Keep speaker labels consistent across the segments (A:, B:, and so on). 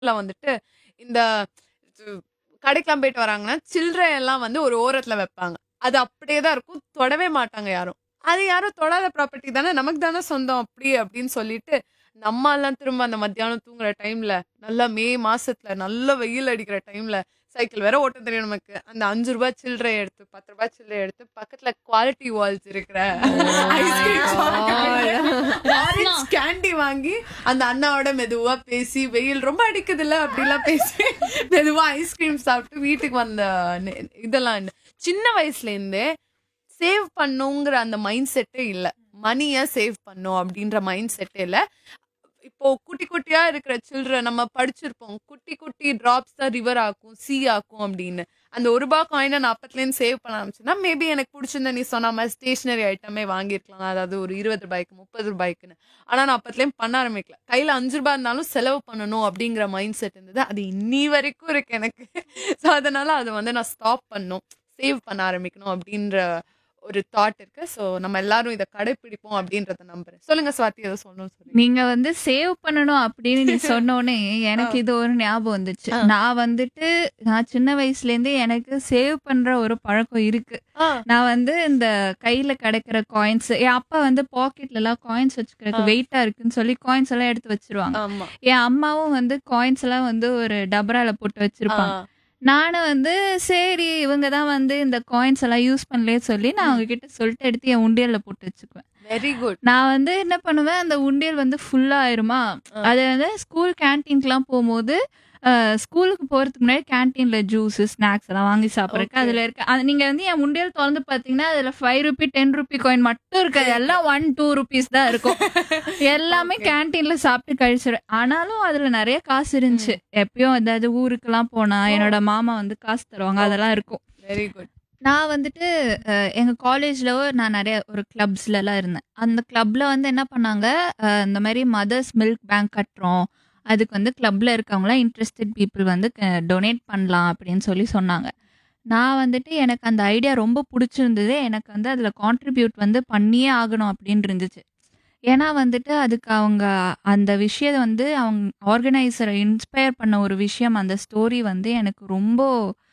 A: ல வந்துட்டு இந்த இது கடைக்கெல்லாம் போயிட்டு வராங்கன்னா, சில்லறை எல்லாம் வந்து ஒரு ஓரத்துல வைப்பாங்க. அது அப்படியே தான் இருக்கும். தொடவே மாட்டாங்க யாரும். அது யாரும் தொடாத ப்ராப்பர்ட்டி தானே, நமக்கு தானே சொந்தம் அப்படி அப்படின்னு சொல்லிட்டு, நம்மலாம் திரும்ப அந்த மத்தியானம் தூங்குற டைம்ல, நல்லா மே மாசத்துல நல்ல வெயில் அடிக்கிற டைம்ல, சைக்கிள் வேற ஓட்ட தெரியும் நமக்கு. அந்த ரூ. 5 சில்லறைய எடுத்து, ரூ. 10 சில்லறைய எடுத்து, பக்கத்துல குவாலிட்டி வால்ஸ் இருக்கிற ஐஸ்கிரீம் ஷாப்க்கு போயிட்டு, ஆரஞ்ச் கேண்டி வாங்கி, அந்த அண்ணாவோட மெதுவா பேசி, வெயில் ரொம்ப அடிக்குதுல்ல அப்படிலாம் பேசி, மெதுவா ஐஸ்கிரீம் சாப்பிட்டு வீட்டுக்கு வந்த நெ இதெல்லாம் சின்ன வயசுல இருந்தே சேவ் பண்ணுங்கிற அந்த மைண்ட் செட்டே இல்ல. மனிய சேவ் பண்ணும் அப்படின்ற மைண்ட் செட்டே இல்ல. இப்போ குட்டி குட்டியா இருக்கிற சில்ட்ர நம்ம படிச்சிருப்போம். குட்டி குட்டி டிராப்ஸ் தான் ரிவர் ஆக்கும், சீ ஆக்கும் அப்படின்னு. அந்த ரூ. 1 காயின நான் அப்பத்துலேருந்து சேவ் பண்ண ஆரம்பிச்சேன்னா, மேபி எனக்கு புடிச்சிருந்த நீ சொன்ன மாரி ஸ்டேஷனரி ஐட்டமே வாங்கியிருக்கலாம். அதாவது ஒரு ரூ. 20க்கு, ரூ. 30க்குன்னு. ஆனா நான் அப்பத்துலேருந்து பண்ண ஆரம்பிக்கல. கையில ரூ. 5 இருந்தாலும் செலவு பண்ணணும் அப்படிங்கிற மைண்ட் செட் இருந்தது. அது இன்னி வரைக்கும் இருக்கு எனக்கு. ஸோ அதனால அத வந்து நான் ஸ்டாப் பண்ணணும். சேவ் பண்ண ஆரம்பிக்கணும் அப்படின்ற ஒரு தாட் இருக்கு. ஸோ நம்ம எல்லாரும் இத கடைப்பிடிப்போம் அப்படின்றத நம்புறேன். சொல்லுங்க ஸ்வாதி ஏதோ சொல்லணும்னு சொன்னீங்க.
B: நீங்க வந்து சேவ் பண்ணணும் அப்படின்னு நீ சொன்னோனே, எனக்கு இது ஒரு ஞாபகம் வந்துச்சு.
A: ஆ.
B: நான் வந்துட்டு நான் சின்ன வயசுலேருந்தே எனக்கு சேவ் பண்ற ஒரு பழக்கம் இருக்கு.
A: ஆ.
B: நான் வந்து இந்த கையில கிடைக்கிற காயின்ஸ் என் அப்பா வந்து பாக்கெட்லலாம் காயின்ஸ் வச்சுக்கிறதுக்கு
A: ஆ.
B: வெயிட்டா இருக்குன்னு சொல்லி காயின்ஸ் எல்லாம் எடுத்து வச்சிருவாங்க.
A: ஆமா.
B: என் அம்மாவும் வந்து காயின்ஸ் எல்லாம் வந்து ஒரு டபரால போட்டு
A: ஆ.
B: வச்சிருப்பாங்க. நானும் வந்து சரி இவங்க தான் வந்து இந்த காயின்ஸ் எல்லாம் யூஸ் பண்ணலையே சொல்லி நான்
A: ம்.
B: அவங்க கிட்ட சொல்லிட்டு எடுத்து என் உண்டியல்ல போட்டு வச்சுக்குவேன்.
A: Very good.
B: நான் வந்து என்ன பண்ணுவேன், அந்த உண்டியல் வந்து ஃபுல்லா ஆயிருமா,
A: ஆ.
B: அது வந்து ஸ்கூல் கேன்டீன்க்குலாம் போம்போது, அ ஸ்கூலுக்கு போறதுக்கு முன்னாடி கேன்டீன்ல ஜூஸ், ஸ்நாக்ஸ் எல்லாம் வாங்கி சாப்பிடுறதுக்கு
A: ஓகே.
B: அதுல இருக்கு. அது நீங்க வந்து என் உண்டியல் தொறந்து பார்த்தீங்கன்னா, அதுல ரூ. 5 ரூ. 10 காயின் மட்டும் இருக்காது. எல்லாம் 1, 2 ரூப்பீஸ் தான் இருக்கும். எல்லாமே
A: ஓகே.
B: கேன்டீன்ல சாப்பிட்டு கழிச்சிருவேன். ஆனாலும் அதுல நெறைய காசு இருந்துச்சு.
A: ம்.
B: எப்பயும் ஏதாவது ஊருக்கெல்லாம் போனா,
A: ஓ!
B: என்னோட மாமா வந்து காசு தருவாங்க. அதெல்லாம்
A: ஓகே.
B: இருக்கும்.
A: Very good.
B: நான் வந்துட்டு அ எங்க காலேஜ்ல நான் நெறைய ஒரு கிளப்ஸ்லலாம் இருந்தேன். அந்த கிளப்ல வந்து என்ன பண்ணாங்க, அ இந்த மாரி மதர்ஸ் மில்க் பேங்க் கட்டுறோம். அதுக்கு வந்து கிளப்ல இருக்கவங்கலாம் இன்ட்ரஸ்டட் பீப்பிள் வந்து க டொனேட் பண்ணலாம் அப்படின்னு சொல்லி சொன்னாங்க. நான் வந்துட்டு எனக்கு அந்த ஐடியா ரொம்ப புடிச்சிருந்தது. எனக்கு வந்து அதுல கான்ட்ரிபியூட் வந்து பண்ணியே ஆகணும் அப்படின்னு இருந்துச்சு. ஏன்னா வந்துட்டு அதுக்கு அவங்க அந்த விஷயத்த வந்து அவங்க ஆர்கனைசர இன்ஸ்பயர் பண்ண ஒரு விஷயம் அந்த ஸ்டோரி வந்து எனக்கு ரொம்ப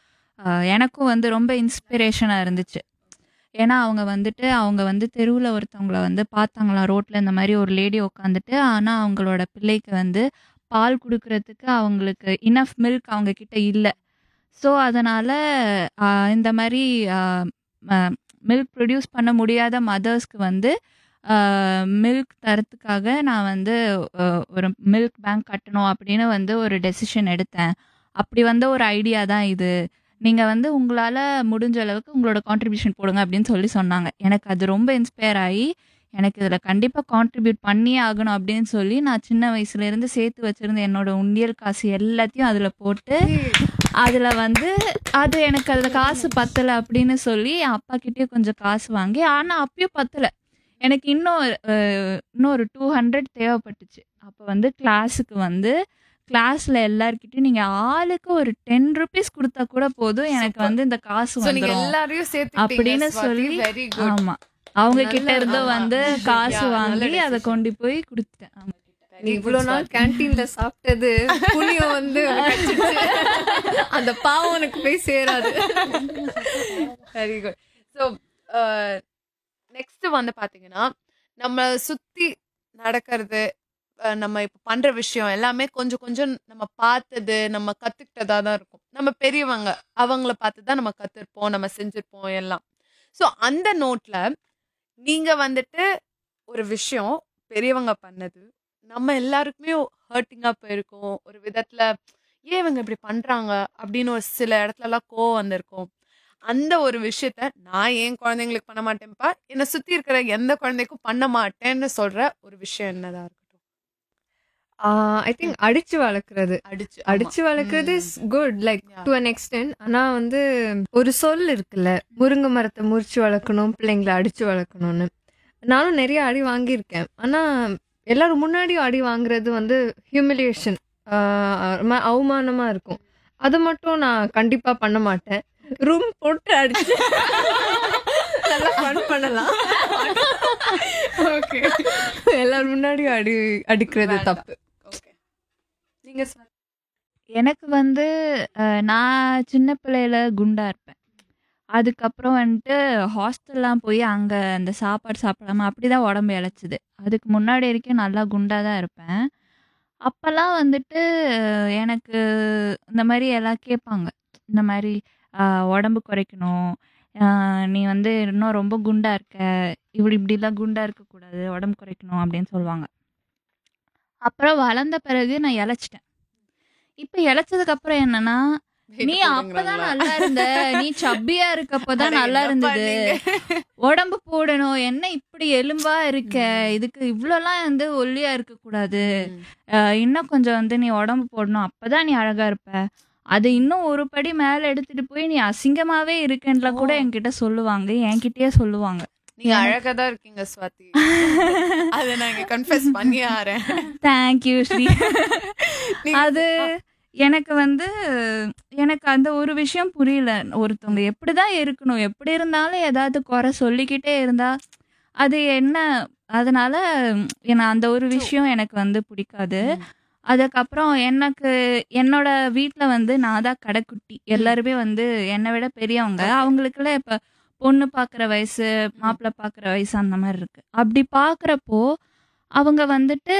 B: அ எனக்கும் வந்து ரொம்ப இன்ஸ்பிரேஷனா இருந்துச்சு. ஏன்னா அவங்க வந்துட்டு அவங்க வந்து தெருவுல ஒருத்தவங்கள வந்து பார்த்தாங்களாம் ரோட்ல இந்த மாரி ஒரு லேடி உட்காந்துட்டு. ஆனா அவங்களோட பிள்ளைக்கு வந்து பால் குடுக்குறதுக்கு அவங்களுக்கு இனஃப் மில்க் அவங்க கிட்ட இல்ல. ஸோ அதனால அ இந்த மாரி அ ம மில்க் ப்ரொடியூஸ் பண்ண முடியாத மதர்ஸ்க்கு வந்து அ மில்க் தரத்துக்காக நான் வந்து அ ஒரு மில்க் பேங்க் கட்டணும் அப்படின்னு வந்து ஒரு டெசிஷன் எடுத்தேன். அப்படி வந்த ஒரு ஐடியா தான் இது. நீங்க வந்து உங்களால முடிஞ்ச அளவுக்கு உங்களோட கான்ட்ரிபியூஷன் போடுங்க அப்படின்னு சொல்லி சொன்னாங்க. எனக்கு அது ரொம்ப இன்ஸ்பயர் ஆயி, எனக்கு இதுல கண்டிப்பா கான்ட்ரிபியூட் பண்ணியே ஆகணும் அப்படின்னு சொல்லி, நான் சின்ன வயசுலேருந்து சேர்த்து வச்சிருந்த என்னோட உண்டியல் காசு எல்லாத்தையும் அதுல போட்டு,
A: ஏய்.
B: அதுல வந்து அது எனக்கு அதுல காசு பத்தல அப்படின்னு சொல்லி, என் அப்பா கிட்டயும் கொஞ்சம் காசு வாங்கி, ஆனா அப்பயும் பத்தல. எனக்கு இன்னும் அ இன்னும் ஒரு 200 தேவைப்பட்டுச்சு. அப்ப வந்து கிளாஸுக்கு வந்து கிளாஸ்ல எல்லார்கிட்டயும் நீங்க ஆளுக்கு ஒரு ரூ. 10 குடுத்தா கூட போதும். எனக்கு
A: சூப்பர்.
B: வந்து இந்த காசு
A: ஸோ நீங்க
B: வந்துரும்.
A: எல்லாரையும் சேர்த்துக்கிட்டீங்க
B: அப்படின்னு
A: ஸ்வாதி.
B: சொல்லி
A: வெரி குட்.
B: ஆமா. அவங்க
A: நல்ல
B: கிட்ட இருந்து
A: ஆமா.
B: வந்து காசு
A: யா நல்ல
B: வாங்கி அத
A: டெசிஷன்.
B: கொண்டு போய் குடுத்துட்டேன். அவங்க கிட்ட.
C: நீ
A: வெரி
C: இவ்ளோ
A: குட்
C: நாள்
A: ஸ்வாதி.
C: கேன்டீன்ல சாப்பிட்டது புண்ணியம் வந்து கிடைச்சிருச்சு. அந்த பாவம் உனக்கு போய் சேராது.
A: Very good. So uh next வந்து பார்த்தீங்கன்னா, நம்ம சுத்தி நடக்கிறது, அ நம்ம இப்ப பண்ற விஷயம் எல்லாமே கொஞ்சம் கொஞ்சம் நம்ம பார்த்தது, நம்ம கத்துக்கிட்டதா தான் இருக்கும். நம்ம பெரியவங்க, அவங்கள பார்த்து தான் நம்ம கத்துருப்போம், நம்ம செஞ்சிருப்போம் எல்லாம். ஸோ அந்த நோட்ல நீங்க வந்துட்டு ஒரு விஷயம் பெரியவங்க பண்ணது, நம்ம எல்லாருக்குமே ஹர்ட்டிங்கா போயிருக்கும். ஒரு விதத்துல ஏன் இவங்க இப்படி பண்றாங்க? அப்படின்னு ஒரு சில இடத்துலலாம் கோவம் வந்திருக்கும். அந்த ஒரு விஷயத்த நான் என் குழந்தைங்களுக்கு பண்ண மாட்டேன்ப்பா. என்ன சுத்தி இருக்கிற எந்த குழந்தைக்கும் பண்ண மாட்டேன்னு சொல்ற ஒரு விஷயம் என்னதா இருக்கட்டும்?
C: ஐ திங்க் அடிச்சு வளர்க்கறது.
A: அடிச்சு ஆமா.
C: அடிச்சு வளர்க்கறது
A: ம்.
C: Is good like
A: yeah.
C: To an extent. ஆனா வந்து ஒரு சொல் இருக்குல்ல, முருங்க மரத்த முறிச்சு வளர்க்கணும், பிள்ளைங்கள அடிச்சு வளர்க்கணும்னு. நானும் நெறைய அடி வாங்கியிருக்கேன். ஆனா எல்லாரும் முன்னாடியும் அடி வாங்குறது வந்து ஹியூமிலியேஷன். ஆ அவமானமா இருக்கும். அது மட்டும் நான் கண்டிப்பா பண்ண மாட்டேன். ரூம் போட்டு அடிச்சு நல்லா ஃபன் பண்ணலாம்.
A: ஓகே.
C: எல்லாரும் முன்னாடியும் அடி அடிக்கிறது
A: வேண்டாம்.
C: தப்பு.
A: ஓகே. நீங்க ஸ்வாதி?
B: எனக்கு வந்து அஹ், நான் சின்ன பிள்ளையில குண்டா இருப்பேன் அதுக்கப்புறம் வந்துட்டு ஹாஸ்டல்லாம் போய் அங்கே அந்த சாப்பாடு சாப்பிடாம அப்படிதான் உடம்பு இழைச்சிது அதுக்கு முன்னாடி வரைக்கும் நல்லா குண்டா தான் இருப்பேன் அப்போல்லாம் வந்துட்டு அஹ், எனக்கு இந்த மாதிரி எல்லாம் கேட்பாங்க இந்த மாதிரி அஹ், உடம்பு குறைக்கணும் அஹ், நீ வந்து இன்னும் ரொம்ப குண்டா இருக்க இப்படி இப்படிலாம் குண்டா இருக்கக்கூடாது உடம்பு குறைக்கணும் அப்படின்னு சொல்லுவாங்க அப்புறம் வளர்ந்த பிறகு நான் இழைச்சிட்டேன் இப்போ இழைச்சதுக்கு அப்புறம் என்னன்னா நீ அப்பதான் நல்லா இருந்த நீ சப்பியா இருக்கப்பதான் நல்லா இருந்தது உடம்பு போடணும் என்ன இப்படி எலும்பா இருக்க இதுக்கு இவ்வளோலாம் வந்து ஒல்லியா இருக்க கூடாது அஹ் இன்னும் கொஞ்சம் வந்து நீ உடம்பு போடணும் அப்பதான் நீ அழகா இருப்ப அது இன்னும் ஒரு படி மேல எடுத்துட்டு போய் நீ அசிங்கமாவே இருக்கேன்ல கூட
A: ஓ.
B: என்கிட்ட சொல்லுவாங்க என்கிட்டயே சொல்லுவாங்க
A: நீங்க அழகா தான் இருக்கீங்க ஸ்வாதி அத நான் இங்க கன்ஃபெஸ் பண்ணி ஆறேன்
B: தேங்க்யூ ஸ்ரீ
A: நீங்க-
B: அது எனக்கு வந்து எனக்கு அந்த ஒரு விஷயம் புரியல ஒருத்தவங்க எப்படிதான் இருக்கணும் எப்படி இருந்தாலும் ஏதாவது குறை சொல்லிக்கிட்டே இருந்தா அது என்ன அதனால எனக்கு அந்த ஒரு விஷயம் எனக்கு வந்து பிடிக்காது அதுக்கப்புறம் எனக்கு என்னோட வீட்டில் வந்து நான் தான் கடைக்குட்டி எல்லாருமே வந்து என்னை விட பெரியவங்க
A: Okay.
B: அவங்களுக்குலாம் இப்போ பொண்ணு பார்க்குற வயசு மாப்பிள்ளை பார்க்குற வயசு அந்த மாதிரி இருக்கு அப்படி பார்க்குறப்போ அவங்க வந்துட்டு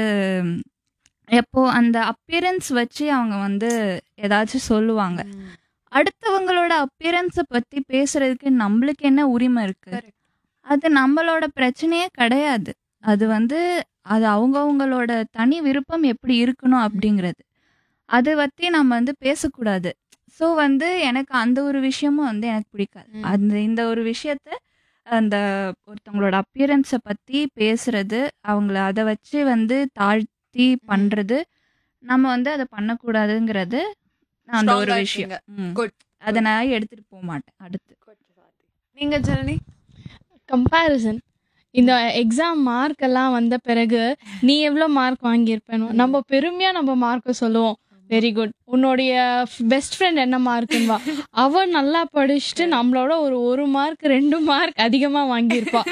B: எப்போ அந்த அப்பியரன்ஸ் வச்சு அவங்க வந்து ஏதாச்சும் சொல்லுவாங்க அடுத்தவங்களோட அப்பியரன்ஸை பற்றி பேசுறதுக்கு நம்மளுக்கு என்ன உரிமை இருக்கு
A: Correct.
B: அது நம்மளோட பிரச்சனையே கிடையாது அது வந்து அது அவங்கவங்களோட தனி விருப்பம் எப்படி இருக்கணும் அப்படிங்கிறது அதை பற்றி நம்ம வந்து பேசக்கூடாது ஸோ வந்து எனக்கு அந்த ஒரு விஷயமும் வந்து எனக்கு பிடிக்காது
A: ம்.
B: அந்த இந்த ஒரு விஷயத்த அந்த ஒருத்தவங்களோட அப்பியரன்ஸை பற்றி பேசுறது அவங்கள அதை வச்சு வந்து தாழ்த்தி பண்ணுறது நம்ம வந்து அதை பண்ணக்கூடாதுங்கிறது நான் அந்த ஒரு
A: Strong-ஆ
B: விஷயம்
A: இருக்கீங்க.
B: ம்.
A: Good.
B: அதை நான் எடுத்துட்டு போக மாட்டேன் அடுத்து
A: நீங்க ஜனனி
D: கம்பேரிசன் இந்த எக்ஸாம் மார்க் எல்லாம் வந்த பிறகு நீ எவ்வளோ மார்க் வாங்கியிருப்பேனோ நம்ம பெருமையா நம்ம மார்க்கை சொல்லுவோம் வெரி குட் உன்னுடைய பெஸ்ட் ஃப்ரெண்ட் என்ன மார்க்குன்வா அவ நல்லா படிச்சுட்டு நம்மளோட ஒரு ஒரு மார்க் ரெண்டு மார்க் அதிகமா வாங்கியிருப்பா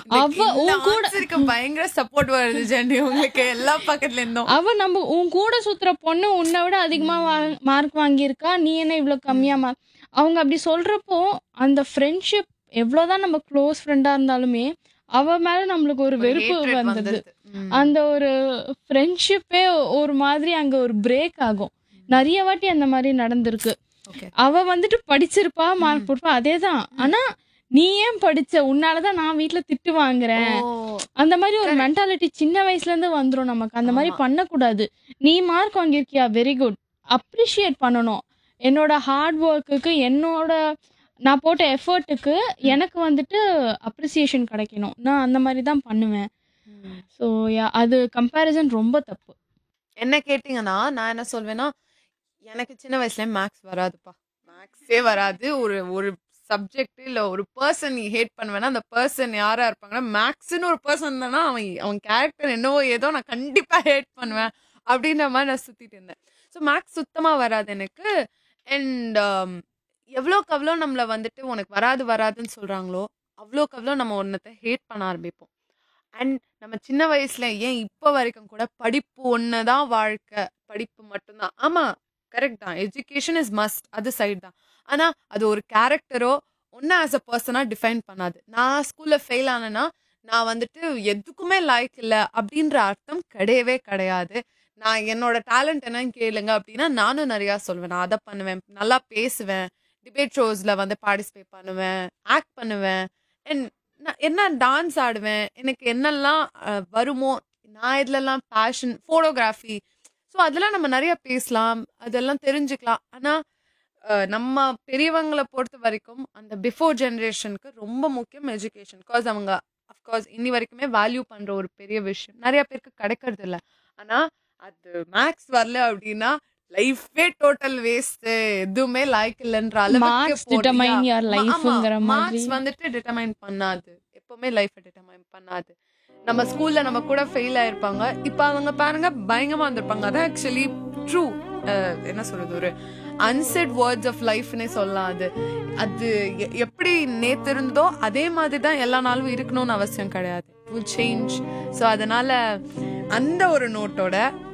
D: அவ உன் கூட
A: கூட பயங்கர சப்போர்ட் வருது ஜெனி உங்களுக்கு எல்லா பக்கத்துல இருந்தும்
D: அவ நம்ம உன் கூட சுத்துற பொண்ணு உன்னை விட அதிகமா மார்க் வாங்கியிருக்கா நீ என்ன இவ்வளவு கம்மியா மார்க் அவங்க அப்படி சொல்றப்போ அந்த ஃப்ரெண்ட்ஷிப் எவ்வளவுதான் நம்ம க்ளோஸ் ஃப்ரெண்டா இருந்தாலுமே அவ மேல நம்மளுக்கு ஒரு
A: ஒரு
D: வெறுப்பு
A: hatred
D: வந்தது
A: வந்துருது. ம்.
D: அந்த ஒரு ஃப்ரெண்ட்ஷிப்பே ஒரு மாதிரி அங்க ஒரு பிரேக் ஆகும் நிறைய வாட்டி அந்த மாதிரி நடந்திருக்கு
A: Okay.
D: அவ வந்துட்டு படிச்சிருப்பா மார்க் போட்டுப்பா அதேதான் ஆனா நீ ஏன் படிச்ச உன்னாலதான் நான் வீட்ல திட்டு வாங்குறேன்
A: ஓ,
D: அந்த மாதிரி ஒரு
A: Correct.
D: மென்டாலிட்டி சின்ன வயசுல இருந்து வந்துரும் நமக்கு அந்த மாதிரி
A: ஆமா.
D: பண்ணக்கூடாது நீ மார்க் வாங்கியிருக்கியா வெரி குட் அப்ரிஷியேட் பண்ணணும் என்னோட ஹார்ட் ஒர்க்குக்கு என்னோட நான் போட்ட எஃபர்ட்டுக்கு எனக்கு வந்துட்டு அப்ரிசியேஷன் கிடைக்கணும் நான் அந்த மாதிரி தான் பண்ணுவேன்
A: ம்.
D: ஸோ அது கம்பேரிசன் ரொம்ப தப்பு
A: என்ன கேட்டீங்கன்னா நான் என்ன சொல்வேன்னா எனக்கு சின்ன வயசுல மேக்ஸ் வராதுப்பா மேக்ஸே வராது ஒரு ஒரு சப்ஜெக்ட் இல்ல ஒரு பர்சன் நீ ஹேட் பண்ணுவேன்னா அந்த பர்சன் யாரா இருப்பாங்கன்னா மேக்ஸ்னு ஒரு பர்சன் தானா அவன் அவன் கேரக்டர் என்னவோ ஏதோ நான் கண்டிப்பா ஹேட் பண்ணுவேன் அப்படின்ற மாதிரி நான் சுத்திட்டு இருந்தேன் ஸோ மேக்ஸ் சுத்தமா வராது எனக்கு அண்ட் எவ்வளோக்கு அவ்வளோ நம்மள வந்துட்டு உனக்கு வராது வராதுன்னு சொல்றாங்களோ அவ்வளோக்கு அவ்வளோ நம்ம ஒன்றத்தை ஹேட் பண்ண ஆரம்பிப்போம் அண்ட் நம்ம சின்ன வயசுல ஏன் இப்போ வரைக்கும் கூட படிப்பு ஒன்று தான் வாழ்க்கை படிப்பு மட்டும்தான் ஆமா கரெக்ட் தான் எஜுகேஷன் இஸ் மஸ்ட் அது சைடு தான் ஆனா அது ஒரு கேரக்டரோ ஒன்னு ஆஸ் அ பர்சனா டிஃபைன் பண்ணாது நான் ஸ்கூல்ல ஃபெயில் ஆனேன்னா நான் வந்துட்டு எதுக்குமே லைக் இல்லை அப்படின்ற அர்த்தம் கிடையவே கிடையாது நான் என்னோட டேலண்ட் என்னன்னு கேளுங்க அப்படின்னா நானும் நிறையா சொல்வேன் நான் அதை பண்ணுவேன் நல்லா பேசுவேன் டிபேட் ஷோஸ்ல வந்து பார்ட்டிசிபேட் பண்ணுவேன் ஆக்ட் பண்ணுவேன் அண்ட் நான் என்ன டான்ஸ் ஆடுவேன் எனக்கு என்னெல்லாம் அஹ், வருமோ நான் இதுலலாம் பேஷன் ஃபோட்டோகிராஃபி ஸோ அதெல்லாம் நம்ம நிறைய பேசலாம் அதெல்லாம் தெரிஞ்சுக்கலாம் ஆனால் நம்ம பெரியவங்களை பொறுத்த வரைக்கும் அந்த பிஃபோர் ஜெனரேஷனுக்கு ரொம்ப முக்கியம் எஜுகேஷன் பிகாஸ் அவங்க அஃப்கோர்ஸ் இன்னி வரைக்குமே வேல்யூ பண்ணுற ஒரு பெரிய விஷயம் நிறைய பேருக்கு கிடைக்கிறது இல்லை ஆனால் அது மேக்ஸ் வரல அப்படின்னா லைஃபே டோட்டல் வேஸ்ட் எதுவுமே லைக் இல்லைன்ற
D: மார்க்ஸ் டிட்டர்மைன் யுவர் லைஃப்ங்கிற மாதிரி
A: மார்க்ஸ் வந்துட்டு டிட்டர்மைன் பண்ணாது எப்பவுமே லைஃப் டிட்டர்மைன் பண்ணாது நம்ம ஸ்கூல்ல நம்ம கூட ஃபெயில் ஆயிருப்பாங்க இப்ப அவங்க பாருங்க பயங்கரமா வந்திருப்பாங்க அதான் ஆக்சுவலி ட்ரூ என்ன சொல்றது ஒரு அன்செட் வேர்ட்ஸ் ஆஃப் லைஃப்னே சொல்லலாம் அது அது எ- எப்படி நேத்து இருந்ததோ அதே மாதிரி தான் எல்லா நாளும் இருக்கணும்னு அவசியம் கிடையாது வில் சேஞ்ச் ஸோ அதனால அந்த ஒரு நோட்டோட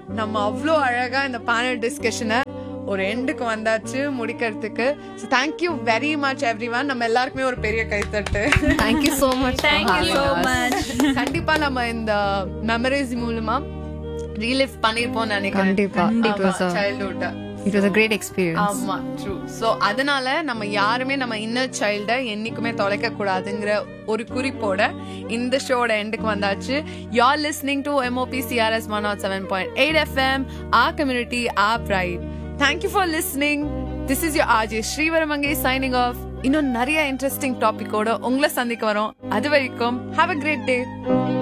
A: நம்ம அவ்வளோ அழகா இந்த பேனல் டிஸ்கஷனை ஒரு எண்டுக்கு வந்தாச்சு முடிக்கிறதுக்கு so thank you very much everyone நம்ம எல்லாருக்குமே ஒரு பெரிய கைத்தட்டு
C: தேங்க்யூ ஸோ மச்
A: கண்டிப்பா நம்ம இந்த மெமரிஸ் மூலமா ரீலிவ் பண்ணிருப்போம் நினைக்கிறேன்
C: கண்டிப்பா it was
A: childhood
C: it was uh great experience
A: ஆமா ட்ரூ சோ அதனால நம்ம யாருமே நம்ம இன்னர் சைல்ட என்னைக்குமே தொலைக்க கூடாதுங்கிற ஒரு குறிப்போட இந்த ஷோட எண்டுக்கு வந்தாச்சு you're listening to MOP CRS one nought seven point eight FM uh community uh pride thank you for listening this is your RJ Srivaramangai signing off இன்னும் நிறைய இன்ட்ரெஸ்டிங் டாபிக்கோட உங்களை சந்திக்க வரோம் அது வரைக்கும் ஹாவ் அ கிரேட் டே